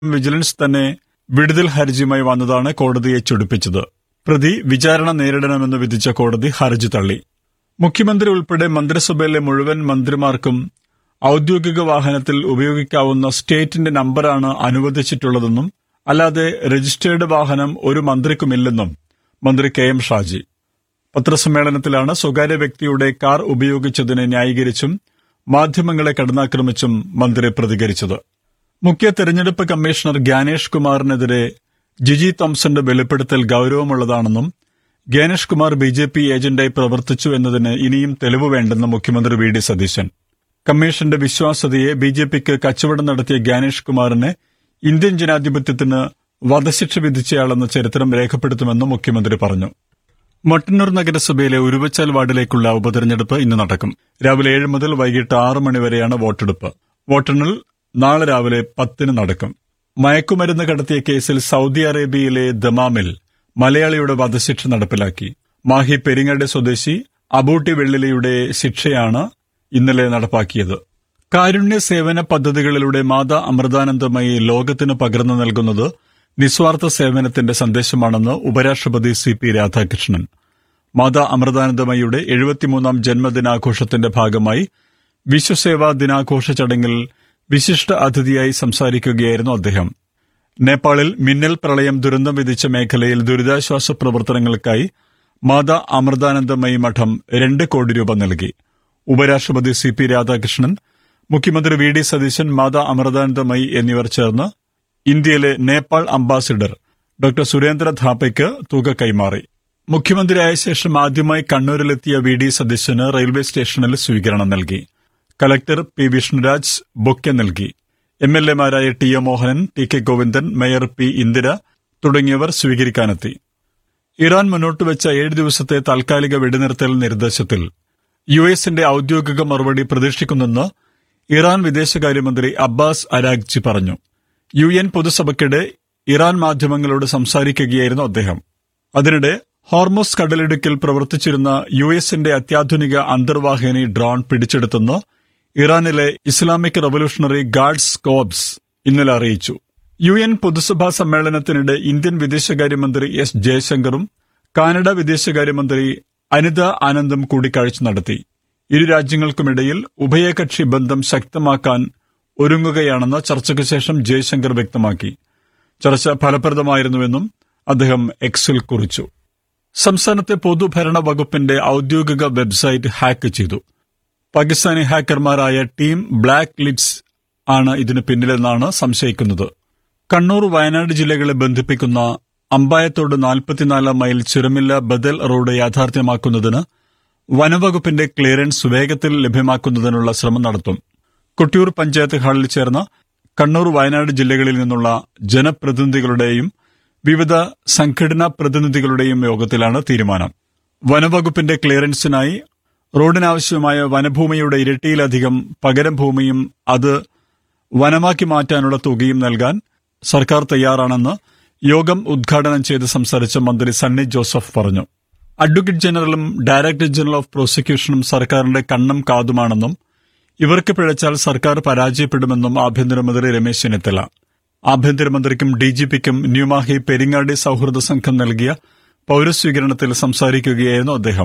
vigilance തന്നെ വിടുതൽ ഹർജിയുമായി വന്നതാണ് കോടതിയെ ചൊടിപ്പിച്ചത് പ്രതി വിചാരണ നേരിടണമെന്ന് വിധിച്ച കോടതി ഹർജി തള്ളി മുഖ്യമന്ത്രി ഉൾപ്പെടെ മന്ത്രിസഭയിലെ മുഴുവൻ മന്ത്രിമാർക്കും ഔദ്യോഗിക വാഹനത്തിൽ ഉപയോഗിക്കാവുന്ന സ്റ്റേറ്റിന്റെ നമ്പറാണ് അനുവദിച്ചിട്ടുള്ളതെന്നും അല്ലാതെ രജിസ്റ്റേർഡ് വാഹനം ഒരു മന്ത്രിക്കുമില്ലെന്നും മന്ത്രി കെ എം ഷാജി പത്രസമ്മേളനത്തിലാണ് സ്വകാര്യ വ്യക്തിയുടെ കാർ ഉപയോഗിച്ചതിനെ ന്യായീകരിച്ചും മാധ്യമങ്ങളെ കടന്നാക്രമിച്ചും മന്ത്രി പ്രതികരിച്ചത് മുഖ്യ തെരഞ്ഞെടുപ്പ് കമ്മീഷണർ ഗ്യാനേഷ് കുമാറിനെതിരെ ജിജി തോംസന്റെ വെളിപ്പെടുത്തൽ ഗൌരവമുള്ളതാണെന്നും Gyanesh Kumar B J P ഏജന്റായി പ്രവർത്തിച്ചു എന്നതിന് ഇനിയും തെളിവ് വേണ്ടെന്ന് മുഖ്യമന്ത്രി വി ഡി സതീശൻ കമ്മീഷന്റെ വിശ്വാസ്യതയെ ബി ജെ പിക്ക് കച്ചവടം നടത്തിയ ഗ്യാനേഷ് കുമാറിനെ ഇന്ത്യൻ ജനാധിപത്യത്തിന് വധശിക്ഷ വിധിച്ചയാളെന്ന ചരിത്രം രേഖപ്പെടുത്തുമെന്ന് മുഖ്യമന്ത്രി പറഞ്ഞു മട്ടന്നൂർ നഗരസഭയിലെ ഉരുവച്ചാൽ വാർഡിലേക്കുള്ള ഉപതെരഞ്ഞെടുപ്പ് ഇന്ന് നടക്കും രാവിലെ ഏഴ് മുതൽ വൈകിട്ട് ആറ് മണിവരെയാണ് വോട്ടെടുപ്പ് വോട്ടെണ്ണൽ നാളെ രാവിലെ പത്തിന് നടക്കും മയക്കുമരുന്ന് കടത്തിയ കേസിൽ സൗദി അറേബ്യയിലെ ദമാമിൽ മലയാളിയുടെ വധശിക്ഷ നടപ്പിലാക്കി മാഹി പെരിങ്ങാട് സ്വദേശി അബൂട്ടി വെള്ളിലയുടെ ശിക്ഷയാണ് ഇന്നലെ നടപ്പാക്കിയത് കാരുണ്യ സേവന പദ്ധതികളിലൂടെ മാതാ അമൃതാനന്ദമയി ലോകത്തിന് പകർന്നു നൽകുന്നത് നിസ്വാർത്ഥ സേവനത്തിന്റെ സന്ദേശമാണെന്ന് ഉപരാഷ്ട്രപതി സി പി രാധാകൃഷ്ണൻ മാതാ അമൃതാനന്ദമയിയുടെ എഴുപത്തിമൂന്നാം ജന്മദിനാഘോഷത്തിന്റെ ഭാഗമായി വിശ്വസേവാ ദിനാഘോഷ ചടങ്ങിൽ വിശിഷ്ട അതിഥിയായി സംസാരിക്കുകയായിരുന്നു അദ്ദേഹം നേപ്പാളിൽ മിന്നൽ പ്രളയം ദുരന്തം വിധിച്ച മേഖലയിൽ ദുരിതാശ്വാസ പ്രവർത്തനങ്ങൾക്കായി മാതാ അമൃതാനന്ദമയി മഠം രണ്ട് കോടി രൂപ നൽകി ഉപരാഷ്ട്രപതി സി പി രാധാകൃഷ്ണൻ മുഖ്യമന്ത്രി വി ഡി സതീശൻ മാതാ അമൃതാനന്ദമയി എന്നിവർ ചേർന്ന് ഇന്ത്യയിലെ നേപ്പാൾ അംബാസിഡർ ഡോക്ടർ സുരേന്ദ്ര ധാപ്പയ്ക്ക് തുക കൈമാറി മുഖ്യമന്ത്രിയായ ശേഷം ആദ്യമായി കണ്ണൂരിലെത്തിയ വി ഡി സതീശന് റെയിൽവേ സ്റ്റേഷനിൽ സ്വീകരണം നൽകി കലക്ടർ പി വിഷ്ണുരാജ് ബൊക്കെ നൽകി എം എൽ എമാരായ T A Mohanan T K Govindan mayor P Indira തുടങ്ങിയവർ സ്വീകരിക്കാനെത്തി ഇറാൻ മുന്നോട്ട് വെച്ച ഏഴ് ദിവസത്തെ താൽക്കാലിക വെടിനിർത്തൽ നിർദ്ദേശത്തിൽ യു എസിന്റെ ഔദ്യോഗിക മറുപടി പ്രതീക്ഷിക്കുന്നെന്ന് ഇറാൻ വിദേശകാര്യമന്ത്രി അബ്ബാസ് അരാഗ്ചി പറഞ്ഞു യു എൻ പൊതുസഭയ്ക്കിടെ ഇറാൻ മാധ്യമങ്ങളോട് സംസാരിക്കുകയായിരുന്നു അദ്ദേഹം അതിനിടെ ഹോർമോസ് കടലിടുക്കിൽ പ്രവർത്തിച്ചിരുന്ന യു എസിന്റെ അത്യാധുനിക അന്തർവാഹിനി ഡ്രോൺ പിടിച്ചെടുത്തെന്ന് ഇറാനിലെ ഇസ്ലാമിക് റവല്യൂഷണറി ഗാർഡ്സ് കോബ്സ് ഇന്നലെ അറിയിച്ചു യു എൻ പൊതുസഭാ സമ്മേളനത്തിനിടെ ഇന്ത്യൻ വിദേശകാര്യമന്ത്രി എസ് ജയശങ്കറും കാനഡ വിദേശകാര്യമന്ത്രി അനിത ആനന്ദും കൂടിക്കാഴ്ച നടത്തി ഇരു രാജ്യങ്ങൾക്കുമിടയിൽ ഉഭയകക്ഷി ബന്ധം ശക്തമാക്കാൻ ഒരുങ്ങുകയാണെന്ന് ചർച്ചയ്ക്ക് ശേഷം ജയശങ്കർ വ്യക്തമാക്കി ചർച്ച ഫലപ്രദമായിരുന്നുവെന്നും അദ്ദേഹം എക്സിൽ കുറിച്ചു സംസ്ഥാനത്തെ പൊതുഭരണ വകുപ്പിന്റെ ഔദ്യോഗിക വെബ്സൈറ്റ് ഹാക്ക് ചെയ്തു പാകിസ്ഥാനി ഹാക്കർമാരായ ടീം ബ്ലാക്ക് ലിഡ്സ് ആണ് ഇതിന് പിന്നിലെന്നാണ് സംശയിക്കുന്നത് കണ്ണൂർ വയനാട് ജില്ലകളെ ബന്ധിപ്പിക്കുന്ന അമ്പായത്തോട് നാൽപ്പത്തിനാല് മൈൽ ചുരമില്ല ബദൽ റോഡ് യാഥാർത്ഥ്യമാക്കുന്നതിന് വനവകുപ്പിന്റെ ക്ലിയറൻസ് വേഗത്തിൽ ലഭ്യമാക്കുന്നതിനുള്ള ശ്രമം നടത്തും കൊട്ടിയൂർ പഞ്ചായത്ത് ഹാളിൽ ചേർന്ന കണ്ണൂർ വയനാട് ജില്ലകളിൽ നിന്നുള്ള ജനപ്രതിനിധികളുടെയും വിവിധ സംഘടനാ പ്രതിനിധികളുടെയും യോഗത്തിലാണ് തീരുമാനം വനവകുപ്പിന്റെ ക്ലിയറൻസിനായി റോഡിനാവശ്യമായ വനഭൂമിയുടെ ഇരട്ടിയിലധികം പകരം ഭൂമിയും അത് വനമാക്കി മാറ്റാനുള്ള തുകയും നൽകാൻ സർക്കാർ തയ്യാറാണെന്ന് യോഗം ഉദ്ഘാടനം ചെയ്ത് സംസാരിച്ച മന്ത്രി സണ്ണി ജോസഫ് പറഞ്ഞു അഡ്വക്കേറ്റ് ജനറലും ഡയറക്ടർ ജനറൽ ഓഫ് പ്രോസിക്യൂഷനും സർക്കാരിന്റെ കണ്ണും കാതുമാണെന്നും ഇവർക്ക് പിഴച്ചാൽ സർക്കാർ പരാജയപ്പെടുമെന്നും ആഭ്യന്തരമന്ത്രി രമേശ് ചെന്നിത്തല ആഭ്യന്തരമന്ത്രിക്കും ഡിജിപിക്കും ന്യൂമാഹി പെരിങ്ങാടി സൌഹൃദ സംഘം നൽകിയ പൌരസ്വീകരണത്തിൽ സംസാരിക്കുകയായിരുന്നു അദ്ദേഹം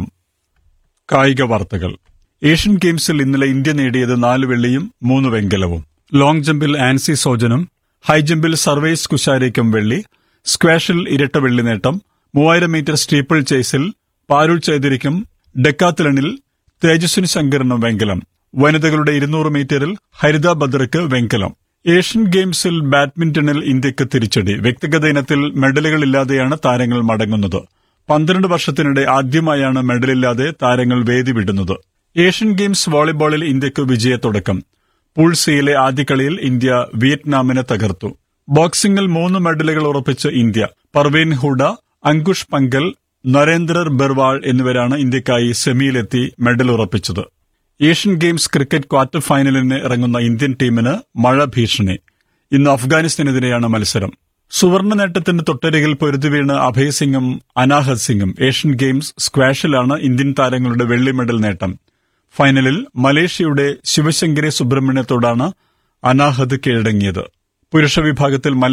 കായിക വാർത്തകൾ ഏഷ്യൻ ഗെയിംസിൽ ഇന്നലെ ഇന്ത്യ നേടിയത് നാല് വെള്ളിയും മൂന്ന് വെങ്കലവും ലോങ് ജമ്പിൽ ആൻസി സോജനും ഹൈജമ്പിൽ സർവേസ് കുശാരയ്ക്കും വെള്ളി സ്ക്വാഷിൽ ഇരട്ട വെള്ളി നേട്ടം മൂവായിരം മീറ്റർ സ്റ്റീപ്പിൾ ചേസിൽ പാരുൾ ചൈതരിക്കും ഡെക്കാത്തലണിൽ തേജസ്വിനി ശങ്കറിനും വെങ്കലം വനിതകളുടെ ഇരുന്നൂറ് മീറ്ററിൽ ഹരിത ബദ്രയ്ക്ക് വെങ്കലം ഏഷ്യൻ ഗെയിംസിൽ ബാഡ്മിന്റണിൽ ഇന്ത്യക്ക് തിരിച്ചടി വ്യക്തിഗത ഇനത്തിൽ മെഡലുകളില്ലാതെയാണ് താരങ്ങൾ മടങ്ങുന്നത് പന്ത്രണ്ട് വർഷത്തിനിടെ ആദ്യമായാണ് മെഡലില്ലാതെ താരങ്ങൾ വേദി വിടുന്നത് ഏഷ്യൻ ഗെയിംസ് വോളിബോളിൽ ഇന്ത്യക്ക് വിജയത്തുടക്കം പൂൾ സിയിലെ ആദ്യ കളിയിൽ ഇന്ത്യ വിയറ്റ്നാമിനെ തകർത്തു ബോക്സിംഗിൽ മൂന്ന് മെഡലുകൾ ഉറപ്പിച്ച് ഇന്ത്യ പർവീൻ ഹൂഡ അങ്കുഷ് പങ്കൽ നരേന്ദ്രർ ബെർവാൾ എന്നിവരാണ് ഇന്ത്യക്കായി സെമിയിലെത്തി മെഡൽ ഉറപ്പിച്ചത് ഏഷ്യൻ ഗെയിംസ് ക്രിക്കറ്റ് ക്വാർട്ടർ ഫൈനലിന് ഇറങ്ങുന്ന ഇന്ത്യൻ ടീമിന് മഴ ഭീഷണി ഇന്ന് അഫ്ഗാനിസ്ഥാനെതിരെയാണ് മത്സരം സുവർണ നേട്ടത്തിന്റെ തൊട്ടരികിൽ പൊരുതി വീണ് അഭയ് അനാഹത് സിംഗും ഏഷ്യൻ ഗെയിംസ് സ്ക്വാഷിലാണ് ഇന്ത്യൻ താരങ്ങളുടെ വെള്ളി മെഡൽ നേട്ടം ഫൈനലിൽ മലേഷ്യയുടെ ശിവശങ്കരി സുബ്രഹ്മണ്യത്തോടാണ് അനാഹത് കീഴടങ്ങിയത് പുരുഷ വിഭാഗത്തിൽ മലേ